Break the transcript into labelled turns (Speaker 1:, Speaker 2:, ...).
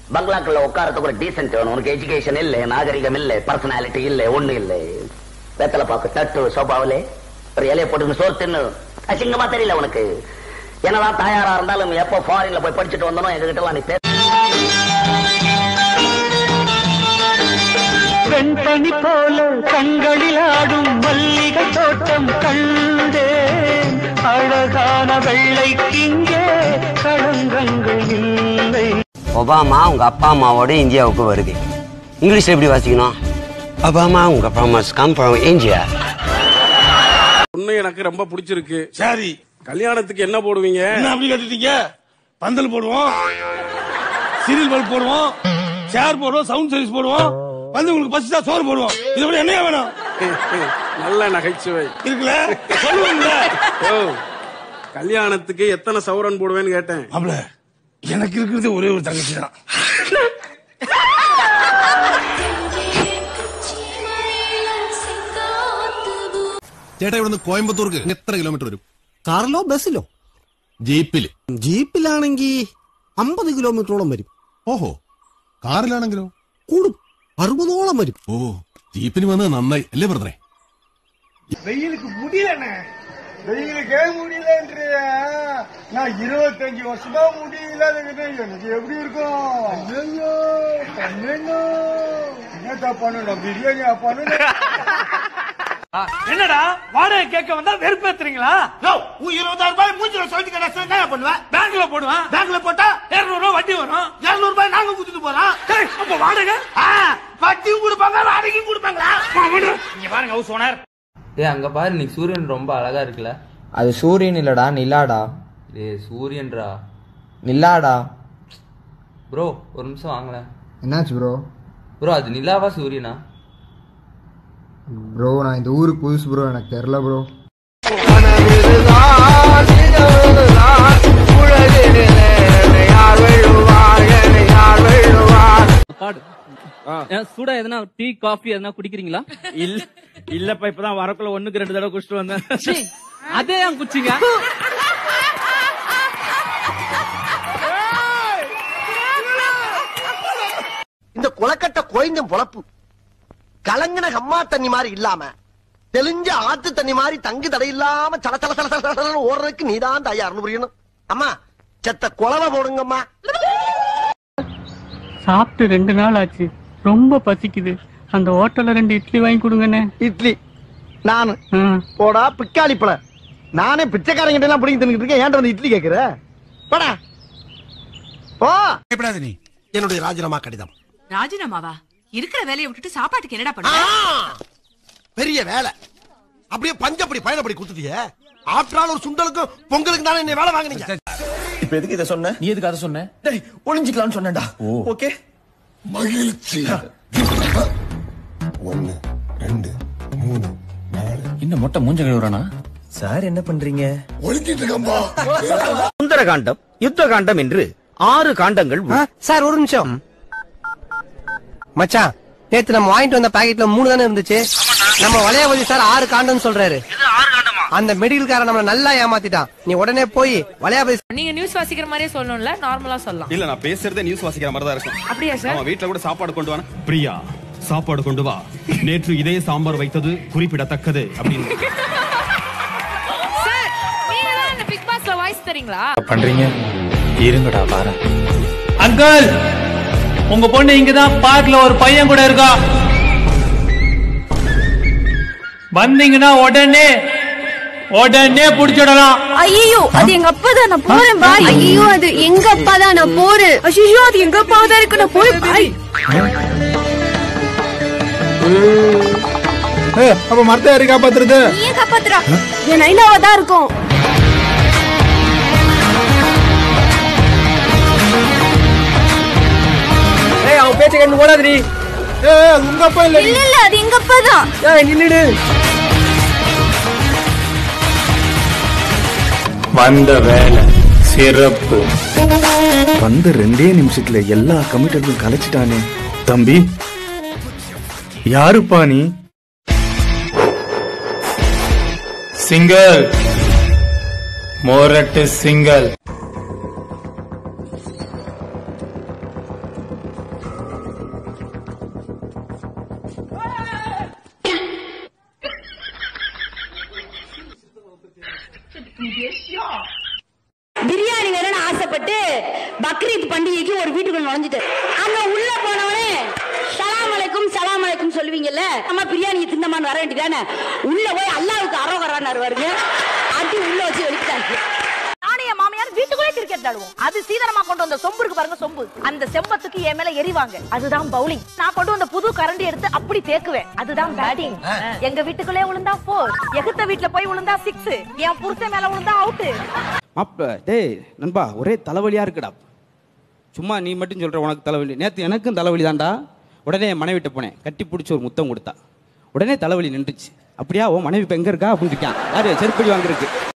Speaker 1: பங்களாக்குள்ள உட்காரத்துக்கு ஒரு டீசென்ட் வேணும் உனக்கு எஜுகேஷன் இல்ல நாகரிகம் இல்ல பர்சனாலிட்டி இல்ல ஒண்ணு இல்ல வெத்தலை பாக்கு தட்டு சோபாவிலே ஒரு இலைய போட்டு சோறு தின்னு அசிங்கமா தெரியல உனக்கு என்னதான் தாயாரா இருந்தாலும் எப்போ ஃபாரின்ல போய் படிச்சுட்டு வந்தனோ எங்க கிட்ட நீ பேச
Speaker 2: வெண்பனி போல கண்களில் ஆடும் மல்லிகை தோட்டம் கண்டேன் அழகான வெள்ளைக்கிங்கே களங்கங்கள் இல்லை
Speaker 3: ஒபாமா உங்க அப்பா அம்மாவோட இந்தியாவுக்கு வருகை இங்கிலீஷ்ல எப்படி வாசிக்கணும் ஒபாமா உங்க அப்பா அம்மா கம் ஃப்ரம் இந்தியா
Speaker 4: பொண்ணு எனக்கு ரொம்ப பிடிச்சிருக்கு
Speaker 5: சரி
Speaker 4: கல்யாணத்துக்கு என்ன போடுவீங்க
Speaker 5: என்ன அப்படி கேட்டுட்டீங்க பந்தல் போடுவோம் சீரியல் பல்ப் போடுவோம் சேர் போடுவோம் சவுண்ட் சர்வீஸ் போடுவோம் வந்து உங்களுக்கு பசிச்சா சோறு போடுவோம் இதை விட என்ன வேணும்
Speaker 4: நல்ல நகைச்சுவை
Speaker 5: இருக்குல்ல சொல்லுவோம்ல
Speaker 4: ஓ கல்யாணத்துக்கு எத்தனை சவரன் போடுவேன்னு கேட்டேன்
Speaker 5: மாப்ள எனக்கு இருக்கிறது ஒரே ஒரு தங்கச்சி தான்
Speaker 6: ചേട്ടാ ഇവിടുന്ന് കോയമ്പത്തൂർക്ക് എത്ര കിലോമീറ്റർ വരും
Speaker 7: കാറിലോ ബസ്സിലോ
Speaker 6: ജീപ്പില്
Speaker 7: ജീപ്പിലാണെങ്കിൽ അമ്പത് കിലോമീറ്ററോളം വരും
Speaker 6: ഓഹോ കാറിലാണെങ്കിലോ
Speaker 7: കൂടും അറുപതോളം വരും
Speaker 6: ഓ ജീപ്പിന് വന്നത് നന്നായി അല്ലേ ബ്രദറെ
Speaker 5: வெயிலுக்கு முடியலண்ணே வெயிலுக்கே முடியலன்றியா நான் இருபத்தஞ்சு வருஷமா முடியல எனக்கு எப்படி இருக்கும் ஐயோ பண்ணணும் என்னத்தா பண்ணணும் பிரியாணி பண்ணணும்
Speaker 2: என்னடா வாடகை கேட்க வந்தா வெறுப்பேத்துறீங்களா
Speaker 5: இருபதாயிரம் ரூபாய் மூஞ்சில சொல்லிட்டு கிடையாது என்ன பண்ணுவேன்
Speaker 2: பேங்க்ல போடுவேன்
Speaker 5: பேங்க்ல போட்டா
Speaker 2: இருநூறு ரூபாய் வட்டி வரும்
Speaker 5: இருநூறு ரூபாய் நாங்க குடுத்துட்டு போறோம்
Speaker 2: டேய், அப்ப வாடகை
Speaker 5: வட்டியும் கொடுப்பாங்க வாடகையும் கொடுப்பாங்களா
Speaker 2: இங்க பாருங்க ஹவுஸ் ஓனர்
Speaker 8: டேய் அங்க பாரு இன்னைக்கு சூரியன் ரொம்ப அழகா இருக்குல்ல
Speaker 9: அது சூரியன் இல்லடா நிலாடா
Speaker 8: டேய் சூரியன்டா
Speaker 9: நிலாடா
Speaker 8: ப்ரோ ஒரு நிமிஷம் வாங்களேன்
Speaker 9: என்னாச்சு ப்ரோ
Speaker 8: ப்ரோ அது நிலாவா சூரியனா
Speaker 9: ப்ரோ நான் இந்த ஊருக்கு புதுசு ப்ரோ எனக்கு தெரியல ப்ரோ
Speaker 2: சூடா எதனா டீ காஃபி எதனா குடிக்கிறீங்களா இல்ல இல்லப்பா இப்பதான் வரக்குள்ள ஒண்ணுக்கு ரெண்டு தடவை குடிச்சிட்டு வந்தேன் அதே ஏன் குச்சிங்க
Speaker 7: இந்த குளக்கட்ட கோயந்தம் பொழப்பு கலங்கின கம்மா தண்ணி மாதிரி இல்லாம தெளிஞ்ச ஆத்து தண்ணி மாதிரி தங்கு தடை இல்லாம சல சல சல சல சலன்னு ஓடுறதுக்கு நீதான் தயார்னு புரியணும் அம்மா செத்த குழவை போடுங்கம்மா
Speaker 2: சாப்பிட்டு ரெண்டு நாள் ஆச்சு ரொம்ப பசிக்குது அந்த ஹோட்டல்ல ரெண்டு இட்லி வாங்கி கொடுங்கண்ணே
Speaker 7: இட்லி நானு போடா பிக்காளி பழ நானே பிச்சைக்காரங்கிட்ட எல்லாம் பிடிங்கி தின்னுட்டு இருக்கேன் ஏன்டா வந்து இட்லி கேக்குற போடா போ
Speaker 6: பயப்படாத நீ
Speaker 7: என்னுடைய ராஜினாமா கடிதம்
Speaker 10: ராஜினாமாவா இருக்கிற வேலையை விட்டுட்டு சாப்பாட்டுக்கு என்னடா பண்ணுவ
Speaker 7: பெரிய வேலை அப்படியே பஞ்சப்படி பயணப்படி கொடுத்துட்டியே ஆற்றால் ஒரு சுண்டலுக்கும் பொங்கலுக்கு தானே என்ன வேலை வாங்குனீங்க
Speaker 9: இப்ப எதுக்கு இதை சொன்ன நீ எதுக்கு அதை சொன்ன டேய் ஒளிஞ்சிக்கலாம்னு சொன்னேன்டா ஓகே
Speaker 6: மகிழ்ச்சி ஒன்னு ரெண்டு மூணு நாலு
Speaker 9: இந்த மொட்டை மூஞ்ச கழுவுறானா சார் என்ன பண்றீங்க
Speaker 6: ஒழுங்கிட்டு இருக்கம்பா
Speaker 3: சுந்தர காண்டம் யுத்த காண்டம் என்று ஆறு காண்டங்கள்
Speaker 7: சார் ஒரு நிமிஷம் மச்சான் நேத்து நம்ம வாங்கிட்டு வந்த பாக்கெட்ல மூணு தானே இருந்துச்சு நம்ம வளையாபதி சார் ஆறு காண்டம்னு சொல்றாரு அந்த மெடிக்கல் காரன் நம்மள நல்லா ஏமாத்திட்டான் நீ உடனே போய் வளையாபதி
Speaker 10: நீங்க நியூஸ் வாசிக்கிற மாதிரியே சொல்லணும்ல நார்மலா சொல்லலாம்
Speaker 4: இல்ல நான் பேசுறதே நியூஸ் வாசிக்கிற மாதிரி தான் இருக்கும்
Speaker 10: அப்படியா சார்
Speaker 4: வீட்டுல கூட சாப்பாடு கொண்டு வா
Speaker 11: பிரியா சாப்பாடு கொண்டு வா நேற்று இதே சாம்பார் வைத்தது குறிப்பிடத்தக்கது அப்படின்னு
Speaker 10: சார் நீங்க தான் இந்த பிக் பாஸ்ல வாய்ஸ் தரீங்களா
Speaker 9: பண்றீங்க இருங்கடா பாரு
Speaker 2: அங்கிள் உங்க பொண்ணு இங்கதான் பார்க்ல ஒரு பையன் கூட இருக்கா வந்தீங்கன்னா உடனே உடனே புடிச்சிடலாம்
Speaker 10: ஐயோ அது எங்க அப்பா தான் நான் போறேன் பாய் ஐயோ அது எங்க அப்பா தான் நான் போறேன் ஐயோ அது எங்க அப்பா தான் இருக்கு நான் போறேன் பாய்
Speaker 9: அப்ப மரத்தை யாரு காப்பாத்துறது
Speaker 10: நீயே காப்பாத்துறா என் நைனாவா தான் இருக்கும்
Speaker 9: ஏய் அவன் பேச்ச கண்டு ஓடாத நீ ஏய் அது உங்க அப்பா இல்ல
Speaker 10: இல்ல இல்ல அது எங்க அப்பா தான்
Speaker 9: ஏய் நின்னுடு
Speaker 11: வந்த வேலை சிறப்பு
Speaker 9: வந்து ரெண்டே நிமிஷத்துல எல்லா கமிட்டரும் கலைச்சிட்டானே தம்பி யாருப்பா நீ
Speaker 11: சிங்கல் மோரட்டு சிங்கல்
Speaker 12: பக்ரீத் பண்டிகைக்கு ஒரு வீட்டுக்குள்ள நுழைஞ்சிட்டு அங்க உள்ள போனவனே சலாம் அலைக்கும் சலாம் அலைக்கும் சொல்லுவீங்கல்ல நம்ம பிரியாணி தின்னமான்னு வர வேண்டியதானே உள்ள போய் அல்லாவுக்கு அரோகரான்னு வருங்க அடி உள்ள வச்சு வெளிக்கிட்டாங்க
Speaker 13: நானே என் மாமியார் வீட்டுக்குள்ளே கிரிக்கெட் ஆடுவோம் அது சீதனமா கொண்டு வந்த சொம்பு இருக்கு பாருங்க சொம்பு அந்த செம்பத்துக்கு என் மேல எரிவாங்க அதுதான் பவுலிங் நான் கொண்டு வந்த புது கரண்டி எடுத்து அப்படி தேக்குவேன் அதுதான் பேட்டிங் எங்க வீட்டுக்குள்ளே விழுந்தா போர் எகுத்த வீட்டுல போய் விழுந்தா சிக்ஸ் என் புருஷன் மேல விழுந்தா அவுட்
Speaker 2: மாப்ப டேய் நண்பா ஒரே தலைவலியா இருக்குடா சும்மா நீ மட்டும் சொல்ற உனக்கு தலைவலி நேத்து எனக்கும் தலைவலி தான்டா உடனே என் மனைவிட்ட போனேன் கட்டி பிடிச்சி ஒரு முத்தம் கொடுத்தா உடனே தலைவலி நின்றுச்சு அப்படியா உன் மனைவி இப்ப எங்க இருக்கா அப்படின்னு இருக்கான் யாரு செருப்படி வாங்குறதுக்கு